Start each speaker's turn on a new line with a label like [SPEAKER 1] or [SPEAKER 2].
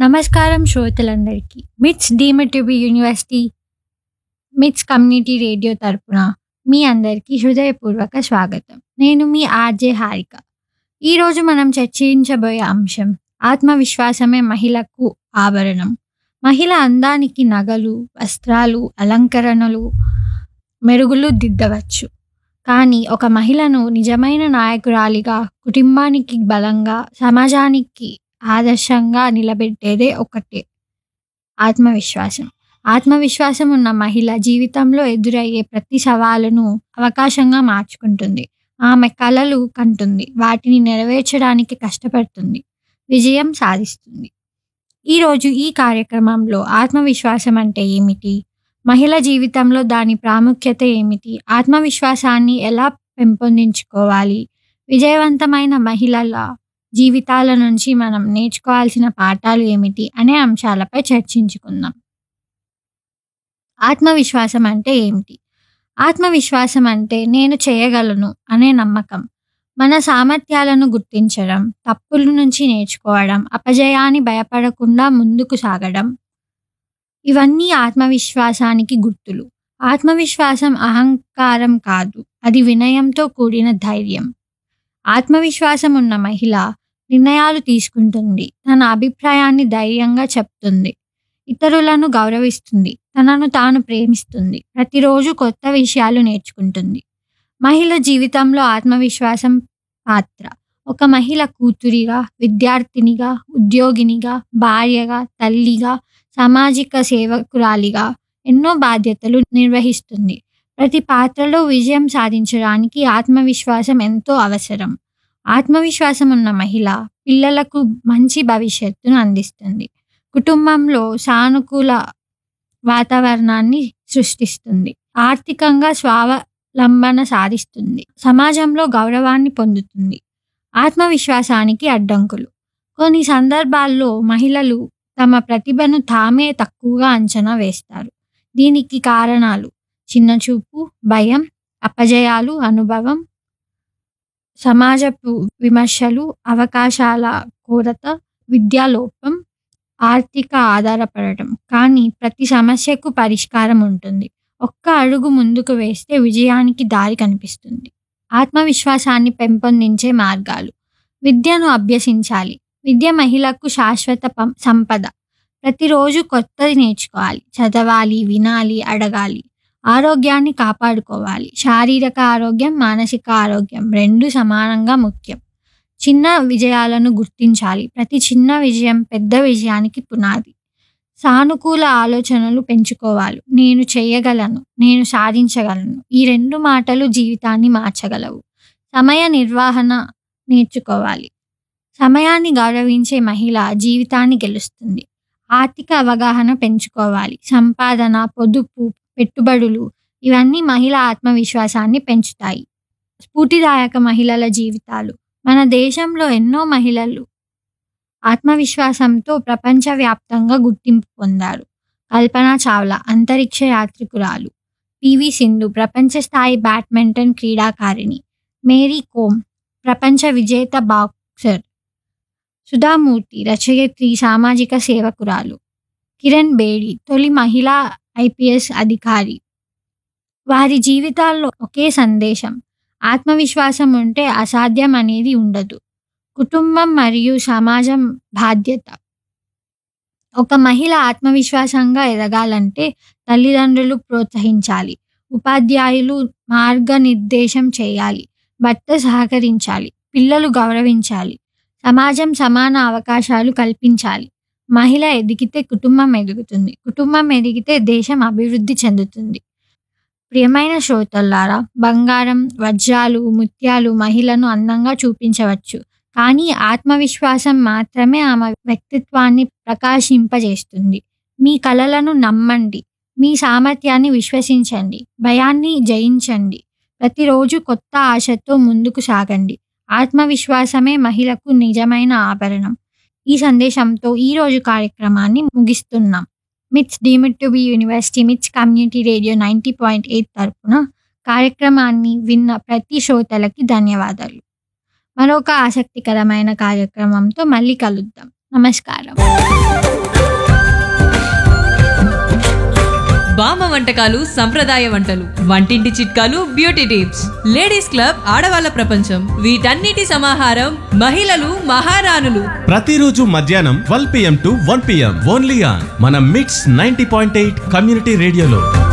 [SPEAKER 1] నమస్కారం శ్రోతలందరికీ MITS deemed to be university MITS community radio తరపున మీ అందరికీ హృదయపూర్వక స్వాగతం నేను మీ ఆర్జే హారిక ఈరోజు మనం చర్చించబోయే అంశం ఆత్మవిశ్వాసమే మహిళకు ఆభరణం మహిళ అందానికి నగలు వస్త్రాలు అలంకరణలు మెరుగులు దిద్దవచ్చు కానీ ఒక మహిళను నిజమైన నాయకురాలిగా కుటుంబానికి బలంగా సమాజానికి ఆదర్శంగా నిలబెట్టేదే ఒకటే ఆత్మవిశ్వాసం ఆత్మవిశ్వాసం ఉన్న మహిళ జీవితంలో ఎదురయ్యే ప్రతి సవాలును అవకాశంగా మార్చుకుంటుంది ఆమె కలలు కంటుంది వాటిని నెరవేర్చడానికి కష్టపడుతుంది విజయం సాధిస్తుంది ఈరోజు ఈ కార్యక్రమంలో ఆత్మవిశ్వాసం అంటే ఏమిటి మహిళ జీవితంలో దాని ప్రాముఖ్యత ఏమిటి ఆత్మవిశ్వాసాన్ని ఎలా పెంపొందించుకోవాలి విజయవంతమైన మహిళల జీవితాల నుంచి మనం నేర్చుకోవాల్సిన పాఠాలు ఏమిటి అనే అంశాలపై చర్చించుకుందాం ఆత్మవిశ్వాసం అంటే ఏమిటి ఆత్మవిశ్వాసం అంటే నేను చేయగలను అనే నమ్మకం మన సామర్థ్యాలను గుర్తించడం తప్పుల నుంచి నేర్చుకోవడం అపజయాన్ని భయపడకుండా ముందుకు సాగడం ఇవన్నీ ఆత్మవిశ్వాసానికి గుర్తులు ఆత్మవిశ్వాసం అహంకారం కాదు అది వినయంతో కూడిన ధైర్యం ఆత్మవిశ్వాసం ఉన్న మహిళ నిర్ణయాలు తీసుకుంటుంది తన అభిప్రాయాన్ని ధైర్యంగా చెప్తుంది ఇతరులను గౌరవిస్తుంది తనను తాను ప్రేమిస్తుంది ప్రతిరోజు కొత్త విషయాలు నేర్చుకుంటుంది మహిళ జీవితంలో ఆత్మవిశ్వాసం పాత్ర ఒక మహిళ కూతురిగా విద్యార్థినిగా ఉద్యోగినిగా భార్యగా తల్లిగా సామాజిక సేవకురాలిగా ఎన్నో బాధ్యతలు నిర్వహిస్తుంది ప్రతి పాత్రలో విజయం సాధించడానికి ఆత్మవిశ్వాసం ఎంతో అవసరం ఆత్మవిశ్వాసం ఉన్న మహిళ పిల్లలకు మంచి భవిష్యత్తును అందిస్తుంది కుటుంబంలో సానుకూల వాతావరణాన్ని సృష్టిస్తుంది ఆర్థికంగా స్వావలంబన సాధిస్తుంది సమాజంలో గౌరవాన్ని పొందుతుంది ఆత్మవిశ్వాసానికి అడ్డంకులు కొన్ని సందర్భాల్లో మహిళలు తమ ప్రతిభను తామే తక్కువగా అంచనా వేస్తారు దీనికి కారణాలు చిన్నచూపు భయం అపజయాలు అనుభవం సమాజపు విమర్శలు అవకాశాల కొరత విద్యాలోపం ఆర్థిక ఆధారపడటం కానీ ప్రతి సమస్యకు పరిష్కారం ఉంటుంది ఒక్క అడుగు ముందుకు వేస్తే విజయానికి దారి కనిపిస్తుంది ఆత్మవిశ్వాసాన్ని పెంపొందించే మార్గాలు విద్యను అభ్యసించాలి విద్య మహిళకు శాశ్వత పం- సంపద ప్రతిరోజు కొత్తది నేర్చుకోవాలి చదవాలి వినాలి అడగాలి ఆరోగ్యాన్ని కాపాడుకోవాలి శారీరక ఆరోగ్యం మానసిక ఆరోగ్యం రెండు సమానంగా ముఖ్యం చిన్న విజయాలను గుర్తించాలి ప్రతి చిన్న విజయం పెద్ద విజయానికి పునాది సానుకూల ఆలోచనలు పెంచుకోవాలి నేను చేయగలను నేను సాధించగలను ఈ రెండు మాటలు జీవితాన్ని మార్చగలవు సమయ నిర్వహణ నేర్చుకోవాలి సమయాన్ని గౌరవించే మహిళ జీవితాన్ని గెలుస్తుంది ఆర్థిక అవగాహన పెంచుకోవాలి సంపాదన పొదుపు పెట్టుబడులు ఇవన్నీ మహిళ ఆత్మవిశ్వాసాన్ని పెంచుతాయి స్ఫూర్తిదాయక మహిళల జీవితాలు మన దేశంలో ఎన్నో మహిళలు ఆత్మవిశ్వాసంతో ప్రపంచవ్యాప్తంగా గుర్తింపు పొందారు కల్పన చావ్లా అంతరిక్ష యాత్రికురాలు పివి సింధు ప్రపంచ స్థాయి బ్యాడ్మింటన్ క్రీడాకారిణి మేరీ కోమ్ ప్రపంచ విజేత బాక్సర్ సుధామూర్తి రచయిత్రి సామాజిక సేవకురాలు కిరణ్ బేడి తొలి మహిళా ఐపీఎస్ అధికారి వారి జీవితాల్లో ఒకే సందేశం ఆత్మవిశ్వాసం ఉంటే అసాధ్యం అనేది ఉండదు కుటుంబం మరియు సమాజం బాధ్యత ఒక మహిళ ఆత్మవిశ్వాసంగా ఎదగాలంటే తల్లిదండ్రులు ప్రోత్సహించాలి ఉపాధ్యాయులు మార్గనిర్దేశం చేయాలి భర్త సహకరించాలి పిల్లలు గౌరవించాలి సమాజం సమాన అవకాశాలు కల్పించాలి మహిళ ఎదిగితే కుటుంబం ఎదుగుతుంది కుటుంబం ఎదిగితే దేశం అభివృద్ధి చెందుతుంది ప్రియమైన శ్రోతల్లారా బంగారం వజ్రాలు ముత్యాలు మహిళను అందంగా చూపించవచ్చు కానీ ఆత్మవిశ్వాసం మాత్రమే ఆమె వ్యక్తిత్వాన్ని ప్రకాశింపజేస్తుంది మీ కలలను నమ్మండి మీ సామర్థ్యాన్ని విశ్వసించండి భయాన్ని జయించండి ప్రతిరోజు కొత్త ఆశతో ముందుకు సాగండి ఆత్మవిశ్వాసమే మహిళకు నిజమైన ఆభరణం ఈ సందేశంతో ఈ రోజు కార్యక్రమాన్ని ముగిస్తున్నాం MITS deemed to be university MITS community radio ninety point eight తరపున కార్యక్రమాన్ని విన్న ప్రతి శ్రోతలకి ధన్యవాదాలు మరొక ఆసక్తికరమైన కార్యక్రమంతో మళ్ళీ కలుద్దాం నమస్కారం
[SPEAKER 2] బామ్మ వంటకాలు సంప్రదాయ వంటలు వంటింటి చిట్కాలు బ్యూటీ టిప్స్ లేడీస్ క్లబ్ ఆడవాళ్ళ ప్రపంచం వీటన్నిటి సమాహారం మహిళలు మహారాణులు
[SPEAKER 3] ప్రతిరోజు మధ్యాహ్నం twelve PM to one PM only on మన MITS ninety point eight community రేడియోలో